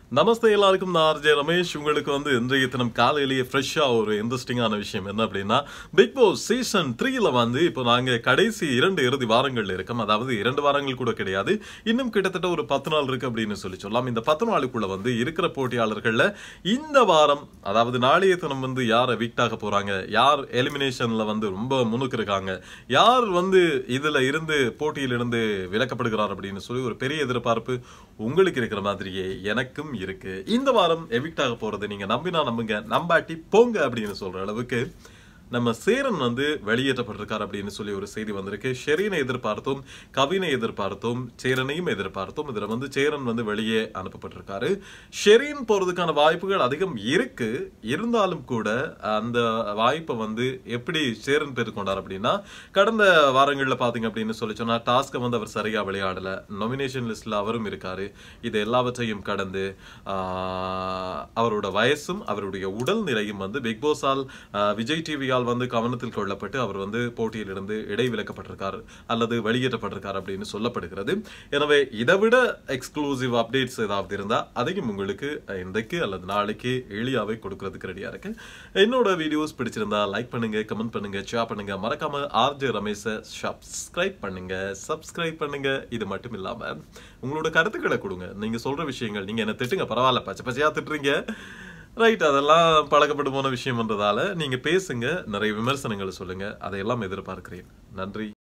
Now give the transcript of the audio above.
நமஸ்தே எல்லாருக்கும் நான் ஆர்ஜே ரமேஷ் உங்களுக்கு வந்து இன்றைய தினம் காலையிலேயே ஃப்ரெஷ்ஷாக ஒரு இன்ட்ரெஸ்டிங்கான விஷயம் என்ன அப்படின்னா பிக் பாஸ் சீசன் த்ரீல வந்து இப்போ நாங்கள் கடைசி இரண்டு இறுதி வாரங்கள் இருக்கோம் அதாவது இரண்டு வாரங்கள் கூட கிடையாது இன்னும் கிட்டத்தட்ட ஒரு பத்து நாள் இருக்கு அப்படின்னு சொல்லி சொல்லலாம் இந்த பத்து நாளுக்குள்ள வந்து இருக்கிற போட்டியாளர்களில் இந்த வாரம் அதாவது நாளைய தினம் வந்து யார் எவிக்ட் ஆக போறாங்க யார் எலிமினேஷன்ல வந்து ரொம்ப முன்னுக்கு இருக்காங்க யார் வந்து இதுல இருந்து போட்டியிலிருந்து விலக்கப்படுகிறார் அப்படின்னு சொல்லி ஒரு பெரிய எதிர்பார்ப்பு உங்களுக்கு இருக்கிற மாதிரியே எனக்கும் இருக்கு இந்த வாரம் எவிக்ட் ஆக போறது நீங்க நம்பினா நம்புங்க நம்பாட்டி போங்க அப்படின்னு சொல்ற அளவுக்கு நம்ம சேரன் வந்து வெளியேற்றப்பட்டிருக்கார் அப்படின்னு சொல்லி ஒரு செய்தி வந்திருக்கு ஷெரீனை எதிர்பார்த்தோம் கவினை எதிர்பார்த்தோம் சேரனையும் எதிர்பார்த்தோம் இதுல வந்து சேரன் வந்து வெளியே அனுப்பப்பட்டிருக்காரு ஷெரீன் போறதுக்கான வாய்ப்புகள் அதிகம் இருக்கு இருந்தாலும் கூட அந்த வாய்ப்பை வந்து எப்படி சேரன் பெற்றுக்கொண்டார் அப்படின்னா கடந்த வாரங்கள்ல பாத்தீங்க அப்படின்னு சொல்லி சொன்னா டாஸ்க்கை வந்து அவர் சரியா விளையாடல நொமினேஷன் லிஸ்ட்ல அவரும் இருக்காரு இது எல்லாவற்றையும் கடந்து ஆஹ், அவரோட வயசும் அவருடைய உடல் நிலையும் வந்து பிக் பாஸால் ஆஹ், விஜய் டிவியால் வந்து கவனத்தில் கொள்ளப்பட்டு அவர் வந்து போட்டியிலிருந்து இடைவிலக்கப்பட்டிருக்கார் அல்லது வெளியேற்றப்பட்டிருக்கார் அப்படின்னு சொல்லப்படுகிறது எனவே இதை விட எக்ஸ்க்ளூசிவ் அப்டேட்ஸ் ஏதாவது இருந்தா அதையும் உங்களுக்கு இன்றைக்கு அல்லது நாளைக்கு எளியாவே கொடுக்கறதுக்கு ரெடியா இருக்கு என்னோட வீடியோஸ் பிடிச்சிருந்தா லைக் பண்ணுங்க கமெண்ட் பண்ணுங்க ஷேர் பண்ணுங்க மறக்காம ஆர்ஜே ரமேஷை சப்ஸ்கிரைப் பண்ணுங்க சப்ஸ்கிரைப் பண்ணுங்க இது மட்டும் இல்லாம உங்களோட கருத்துக்களை கொடுங்க நீங்க சொல்ற விஷயங்கள் நீங்க என்ன திட்டுங்க பரவாயில்ல பச்சை பச்சையா திட்டுறீங்க ரைட் அதெல்லாம் பழக்கப்பட்டு போன விஷயம்ன்றதால நீங்க பேசுங்க நிறைய விமர்சனங்களை சொல்லுங்க அதையெல்லாம் எதிர்பார்க்கிறேன் நன்றி